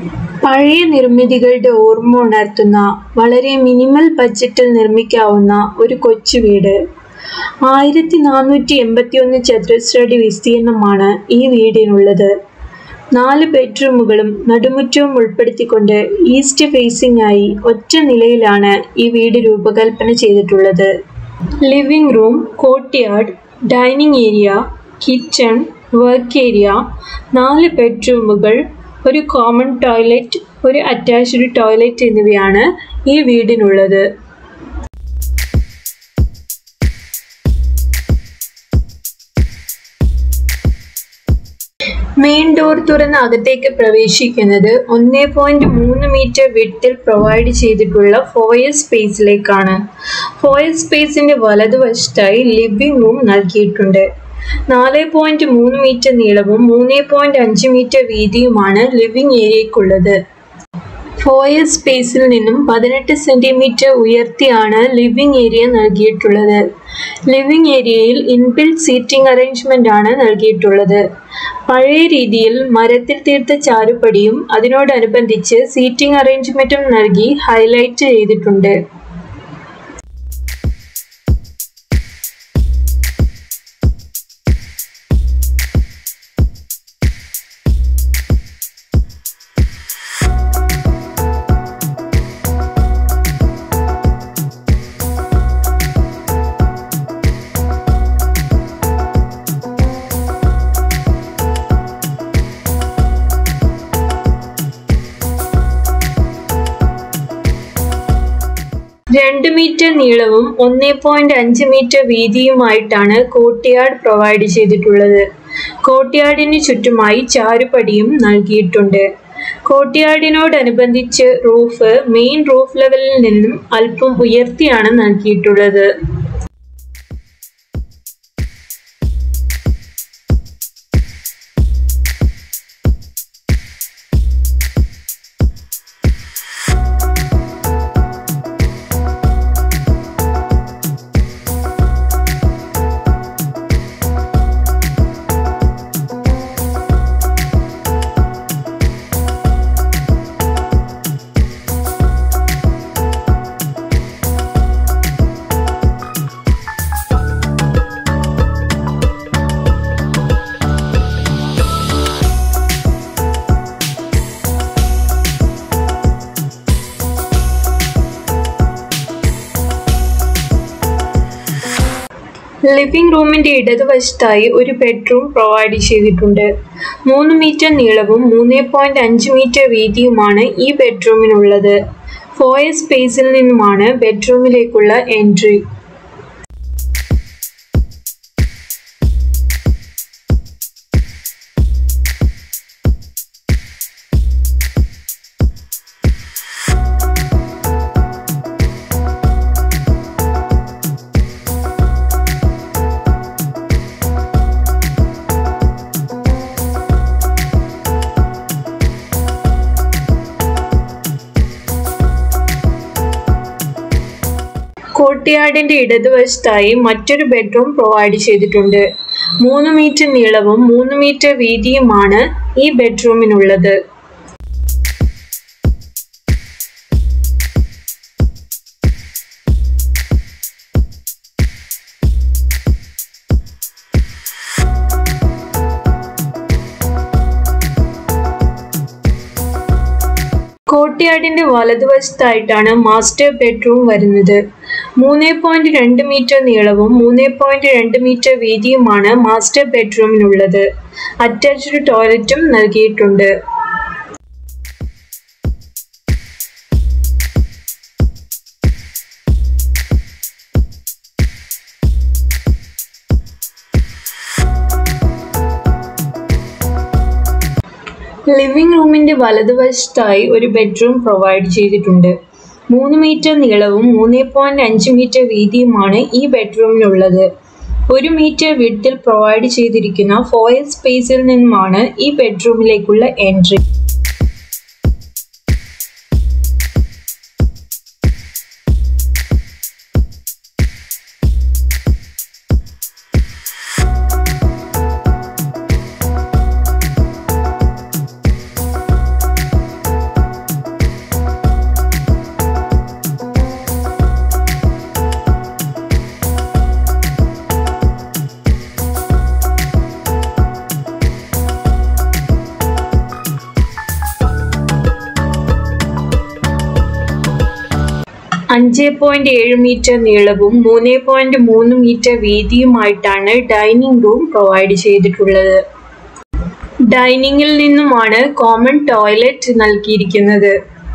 പഴയ നിർമ്മിതികളുടെ ഓർമ്മ ഉണർത്തുന്ന വളരെ മിനിമൽ ബഡ്ജറ്റിൽ നിർമ്മിക്കാവുന്ന ഒരു കൊച്ചു വീട് ആയിരത്തി നാനൂറ്റി എൺപത്തിയൊന്ന് ചതുരശ്രടി വിസ്തീർണമാണ് ഈ വീടിനുള്ളത് നാല് ബെഡ്റൂമുകളും നടുമുറ്റവും ഉൾപ്പെടുത്തിക്കൊണ്ട് ഈസ്റ്റ് ഫേസിംഗ് ആയി ഒറ്റ നിലയിലാണ് ഈ വീട് രൂപകൽപ്പന ചെയ്തിട്ടുള്ളത് living room courtyard dining area kitchen work area നാല് ബെഡ്റൂമുകൾ ഒരു കോമൺ ടോയ്ലറ്റ് ഒരു അറ്റാച്ച്ഡ് ടോയ്ലറ്റ് എന്നിവയാണ് ഈ വീടിനുള്ളത് മെയിൻ ഡോർ തുറന്ന് അകത്തേക്ക് പ്രവേശിക്കുന്നത് ഒന്നേ പോയിന്റ് മൂന്ന് മീറ്റർ വിട്ടിൽ പ്രൊവൈഡ് ചെയ്തിട്ടുള്ള ഫോയർ സ്പേസിലേക്കാണ് ഫോയർ സ്പേസിന്റെ വലതുവശത്തായി ലിവിംഗ് റൂം നൽകിയിട്ടുണ്ട് നാല് പോയിന്റ് മൂന്ന് മീറ്റർ നീളവും മൂന്ന് പോയിന്റ് അഞ്ച് മീറ്റർ വീതിയുമാണ് ലിവിംഗ് ഏരിയയ്ക്കുള്ളത് ഫോയർ സ്പേസിൽ നിന്നും പതിനെട്ട് സെന്റിമീറ്റർ ഉയർത്തിയാണ് ലിവിംഗ് ഏരിയ നൽകിയിട്ടുള്ളത് ലിവിംഗ് ഏരിയയിൽ ഇൻബിൽറ്റ് സീറ്റിംഗ് അറേഞ്ച്മെന്റ് ആണ് നൽകിയിട്ടുള്ളത് പഴയ രീതിയിൽ മരത്തിൽ തീർത്ത ചാരുപടിയും അതിനോടനുബന്ധിച്ച് സീറ്റിംഗ് അറേഞ്ച്മെന്റും നൽകി ഹൈലൈറ്റ് ചെയ്തിട്ടുണ്ട് രണ്ട് മീറ്റർ നീളവും ഒന്നേ പോയിന്റ് അഞ്ച് മീറ്റർ വീതിയുമായിട്ടാണ് കോർട്ട്യാർഡ് പ്രൊവൈഡ് ചെയ്തിട്ടുള്ളത് കോർട്ട്യാർഡിന് ചുറ്റുമായി ചാരുപടിയും നൽകിയിട്ടുണ്ട് കോർട്ട്യാർഡിനോടനുബന്ധിച്ച് റൂഫ് മെയിൻ റൂഫ് ലെവലിൽ നിന്നും അല്പം ഉയർത്തിയാണ് നൽകിയിട്ടുള്ളത് ലിവിംഗ് റൂമിന്റെ ഇടതുവശത്തായി ഒരു ബെഡ്റൂം പ്രൊവൈഡ് ചെയ്തിട്ടുണ്ട് മൂന്ന് മീറ്റർ നീളവും മൂന്ന് പോയിന്റ് അഞ്ച് മീറ്റർ വീതിയുമാണ് ഈ ബെഡ്റൂമിനുള്ളത് ഫോയർ സ്പേസിൽ നിന്നുമാണ് ബെഡ്റൂമിലേക്കുള്ള എൻട്രി കോർട്ട്യാർഡിന്റെ ഇടതുവശത്തായി മറ്റൊരു ബെഡ്റൂം പ്രൊവൈഡ് ചെയ്തിട്ടുണ്ട് മൂന്ന് മീറ്റർ നീളവും മൂന്ന് മീറ്റർ വീതിയുമാണ് ഈ ബെഡ്റൂമിനുള്ളത് കോർട്ട്യാർഡിന്റെ വലതുവശത്തായിട്ടാണ് മാസ്റ്റർ ബെഡ്റൂം വരുന്നത് മൂന്ന് പോയിന്റ് രണ്ട് മീറ്റർ നീളവും മൂന്ന് പോയിന്റ് രണ്ട് മീറ്റർ വീതിയുമാണ് മാസ്റ്റർ ബെഡ്റൂമിനുള്ളത് അറ്റാച്ച്ഡ് ടോയ്ലറ്റും നൽകിയിട്ടുണ്ട് ലിവിംഗ് റൂമിന്റെ വലതുവശത്തായി ഒരു ബെഡ്റൂം പ്രൊവൈഡ് ചെയ്തിട്ടുണ്ട് മൂന്ന് മീറ്റർ നീളവും മൂന്ന് പോയിന്റ് അഞ്ച് മീറ്റർ വീതിയുമാണ് ഈ ബെഡ്റൂമിനുള്ളത് ഒരു മീറ്റർ വിഡ്ത്തിൽ പ്രൊവൈഡ് ചെയ്തിരിക്കുന്ന ഫോയർ സ്പേസിൽ നിന്നുമാണ് ഈ ബെഡ്റൂമിലേക്കുള്ള എൻട്രി അഞ്ച് പോയിന്റ് ഏഴ് മീറ്റർ നീളവും മൂന്ന് പോയിന്റ് മൂന്ന് മീറ്റർ വീതിയുമായിട്ടാണ് ഡൈനിങ് റൂം പ്രൊവൈഡ് ചെയ്തിട്ടുള്ളത് ഡൈനിങ്ങിൽ നിന്നുമാണ് കോമൺ ടോയ്ലറ്റ് നൽകിയിരിക്കുന്നത്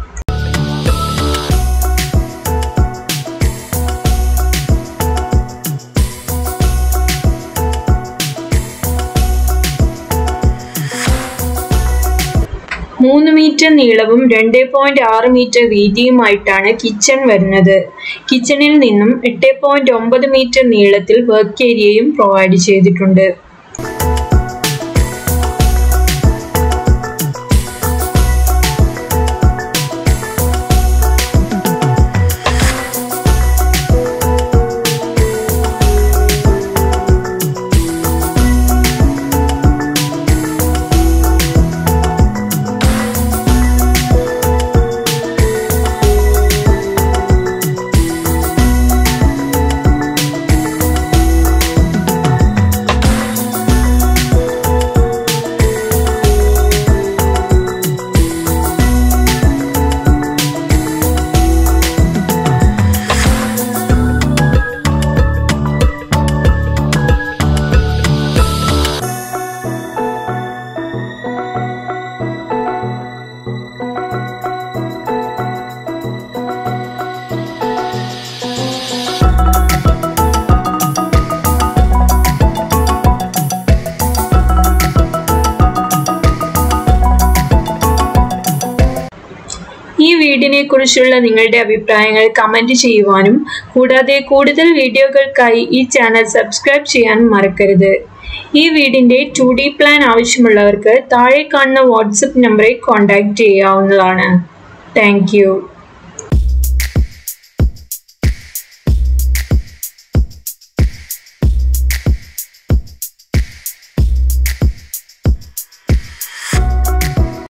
മൂന്ന് മീറ്റർ നീളവും രണ്ട് പോയിന്റ് ആറ് മീറ്റർ വീതിയുമായിട്ടാണ് കിച്ചൺ വരുന്നത് കിച്ചണിൽ നിന്നും എട്ട് പോയിന്റ് ഒമ്പത് മീറ്റർ നീളത്തിൽ വർക്ക് ഏരിയയും പ്രൊവൈഡ് ചെയ്തിട്ടുണ്ട് ഈ വീഡിയോനെ കുറിച്ചുള്ള നിങ്ങളുടെ അഭിപ്രായങ്ങൾ കമന്റ് ചെയ്യുവാനും കൂടാതെ കൂടുതൽ വീഡിയോകൾക്കായി ഈ ചാനൽ സബ്സ്ക്രൈബ് ചെയ്യാൻ മറക്കരുത് ഈ വീടിന്റെ ടു ഡി പ്ലാൻ ആവശ്യമുള്ളവർക്ക് താഴെ കാണുന്ന വാട്സപ്പ് നമ്പറിൽ കോൺടാക്റ്റ് ചെയ്യാവുന്നതാണ് താങ്ക്